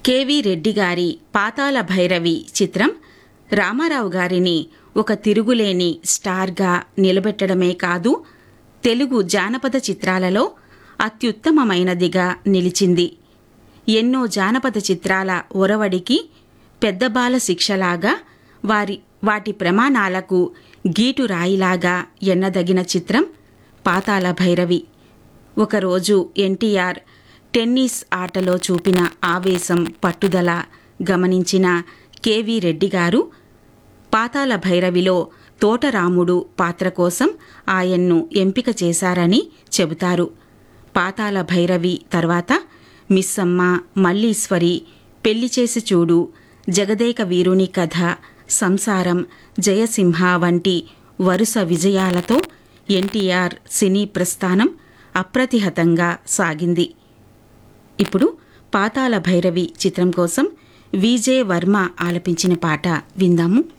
KV Reddy గారి పాతాల భైరవి చిత్రం రామారావు గారిని ఒక తిరుగులేని స్టార్గా నిలబెట్టడమే కాదు తెలుగు జానపద చిత్రాలలో అత్యుత్తమమైనదిగా నిలిచింది ఎన్నో జానపద చిత్రాల ఒరవడికి పెద్ద బాల శిక్షలాగా వారి వాటి ప్రమాణాలకు గీటు రాయిలాగా ఎన్నదగిన చిత్రం పాతాల భైరవి ఒకరోజు ఎన్టీఆర్ టెన్నిస్ ఆటలో చూపిన ఆవేశం పట్టుదల గమనించిన కెవి రెడ్డి గారు పాతాల భైరవిలో తోటరాముడు పాత్ర కోసం ఆయన్ను ఎంపిక చేశారని చెబుతారు పాతాల భైరవి తర్వాత మిస్సమ్మ మల్లీశ్వరి పెళ్లి చేసి చూడు జగదేక వీరుని కథ సంసారం జయసింహ వంటి వరుస విజయాలతో ఎన్టీఆర్ సినీ ప్రస్థానం అప్రతిహతంగా సాగింది ఇప్పుడు పాతాల భైరవి చిత్రం కోసం విజే వర్మ ఆలపించిన పాట విందాము